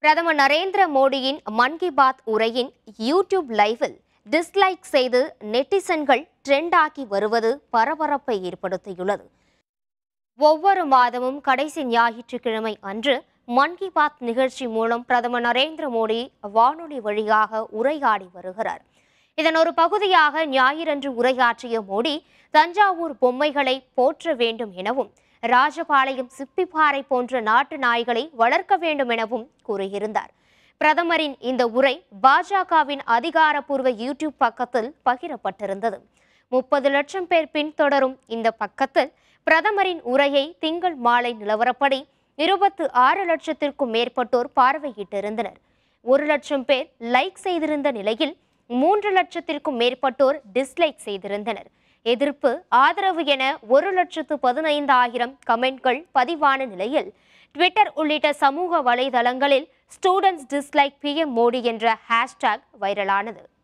பிரதமர் நரேந்திர மோடியின் மன் கி பாத் உரையின் யூடியூப் லைவில் டிஸ்லைக் செய்து நெட்டிசன்கள் ட்ரெண்ட் ஆக்கி வருவது பரபரப்பை ஏற்படுத்தியுள்ளது ஒவ்வொரு மாதமும் கடைசி ஞாயிற்றுக்கிழமை அன்று மன் கி பாத் நிகழ்ச்சி மூலம் பிரதமர் நரேந்திர மோடி வானொலி வழியாக உரையாடி வருகிறார் இதன் ஒரு பகுதியாக ஞாயிறன்று உரையாற்றிய மோடி தஞ்சாவூர் பொம்மைகளை போற்ற வேண்டும் எனவும் ராஜபாளையம் சிப்பிப்பாறை போன்ற நாட்டு நாய்களை வளர்க்க வேண்டும் எனவும் கூறியிருந்தார் பிரதமரின் இந்த உரை பாஜகவின் அதிகாரப்பூர்வ யூடியூப் பக்கத்தில் பகிரப்பட்டிருந்தது முப்பது லட்சம் பேர் பின்தொடரும் இந்த பக்கத்தில் பிரதமரின் உரையை திங்கள் மாலை நிலவரப்படி இருபத்து ஆறு லட்சத்திற்கும் மேற்பட்டோர் பார்வையிட்டிருந்தனர் ஒரு லட்சம் பேர் லைக் செய்திருந்த நிலையில் மூன்று லட்சத்திற்கும் மேற்பட்டோர் டிஸ்லைக் செய்திருந்தனர் எதிர்ப்பு ஆதரவு என ஒரு லட்சத்து பதினைந்தாயிரம் கமெண்ட்கள் பதிவான நிலையில் ட்விட்டர் உள்ளிட்ட சமூக வலைதளங்களில் ஸ்டூடெண்ட்ஸ் டிஸ்லைக் பிஎம் மோடி என்ற ஹேஷ்டேக் வைரலானது